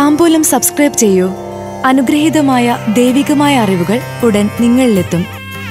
താമ്പൂലം subscribe ചെയ്യൂ അനുഗ്രഹീതമായ ദൈവികമായ അറിവുകൾ ഉടൻ നിങ്ങളിലെത്തും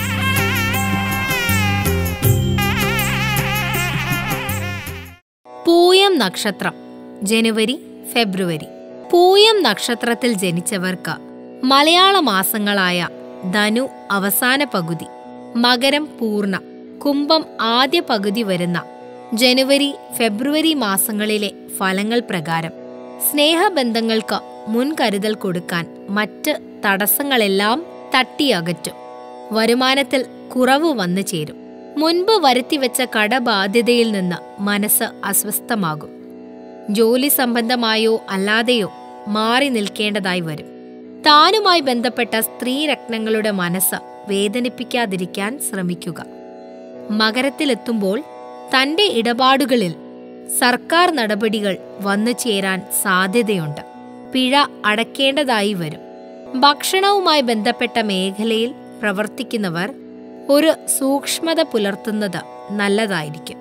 പൂയം നക്ഷത്രം ജനുവരി ഫെബ്രുവരി പൂയം നക്ഷത്രത്തിൽ ജനിച്ചവർക്ക് മലയാള മാസങ്ങളായ ധനു അവസാന പകുതി മകരം പൂർണ്ണ കുംഭം ആദ്യ പകുതി വരുന്ന ജനുവരി ഫെബ്രുവരി മാസങ്ങളിലെ ഫലങ്ങൾ പ്രകാരം സ്നേഹബന്ധങ്ങൾക്ക് മുൻകരുതൽ കൊടുക്കാൻ മറ്റ് തടസ്സങ്ങളെല്ലാം തട്ടിയകറ്റും വരുമാനത്തിൽ കുറവ് വന്നു ചേരും മുൻപ് വരുത്തിവെച്ച കടബാധ്യതയിൽ നിന്ന് മനസ്സ് അസ്വസ്ഥമാകും ജോലി സംബന്ധമായോ അല്ലാതെയോ മാറി നിൽക്കേണ്ടതായി വരും താനുമായി ബന്ധപ്പെട്ട സ്ത്രീരത്നങ്ങളുടെ മനസ്സ് വേദനിപ്പിക്കാതിരിക്കാൻ ശ്രമിക്കുക മകരത്തിലെത്തുമ്പോൾ തന്റെ ഇടപാടുകളിൽ സർക്കാർ നടപടികൾ വന്നു ചേരാൻ സാധ്യതയുണ്ട് പിഴ അടക്കേണ്ടതായി വരും ഭക്ഷണവുമായി ബന്ധപ്പെട്ട മേഖലയിൽ പ്രവർത്തിക്കുന്നവർ ഒരു സൂക്ഷ്മത പുലർത്തുന്നത് നല്ലതായിരിക്കും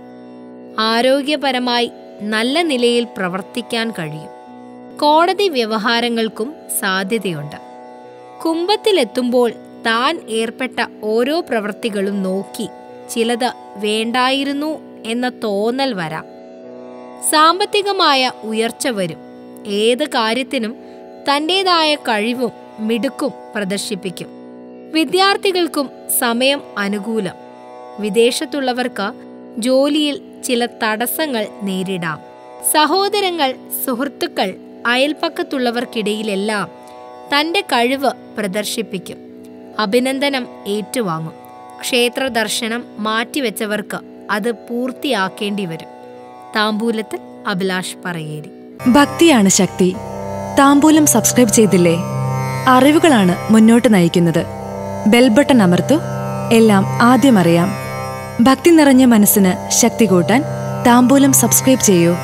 ആരോഗ്യപരമായി നല്ല നിലയിൽ പ്രവർത്തിക്കാൻ കഴിയും കോടതി വ്യവഹാരങ്ങൾക്കും സാധ്യതയുണ്ട് കുംഭത്തിലെത്തുമ്പോൾ താൻ ഏർപ്പെട്ട ഓരോ പ്രവൃത്തികളും നോക്കി ചിലത് വേണ്ടായിരുന്നു എന്ന തോന്നൽ വരാം സാമ്പത്തികമായ ഉയർച്ച വരും ഏത് കാര്യത്തിനും തന്റേതായ കഴിവും മിടുക്കും പ്രദർശിപ്പിക്കും വിദ്യാർത്ഥികൾക്കും സമയം അനുകൂലം വിദേശത്തുള്ളവർക്ക് ജോലിയിൽ ചില തടസ്സങ്ങൾ നേരിടാം സഹോദരങ്ങൾ സുഹൃത്തുക്കൾ അയൽപ്പക്കത്തുള്ളവർക്കിടയിലെല്ലാം തന്റെ കഴിവ് പ്രദർശിപ്പിക്കും അഭിനന്ദനം ഏറ്റുവാങ്ങും ക്ഷേത്ര ദർശനം മാറ്റിവെച്ചവർക്ക് അത് പൂർത്തിയാക്കേണ്ടി വരും താമ്പൂലത്തിൽ അഭിലാഷ് പറയേരി ഭക്തിയാണ് ശക്തി താമ്പൂലം സബ്സ്ക്രൈബ് ചെയ്തില്ലേ അറിവുകളാണ് മുന്നോട്ട് നയിക്കുന്നത് ബെൽബട്ടൺ അമർത്തു എല്ലാം ആദ്യം അറിയാം ഭക്തി നിറഞ്ഞ മനസ്സിന് ശക്തി കൂട്ടാൻ താമ്പൂലം സബ്സ്ക്രൈബ് ചെയ്യൂ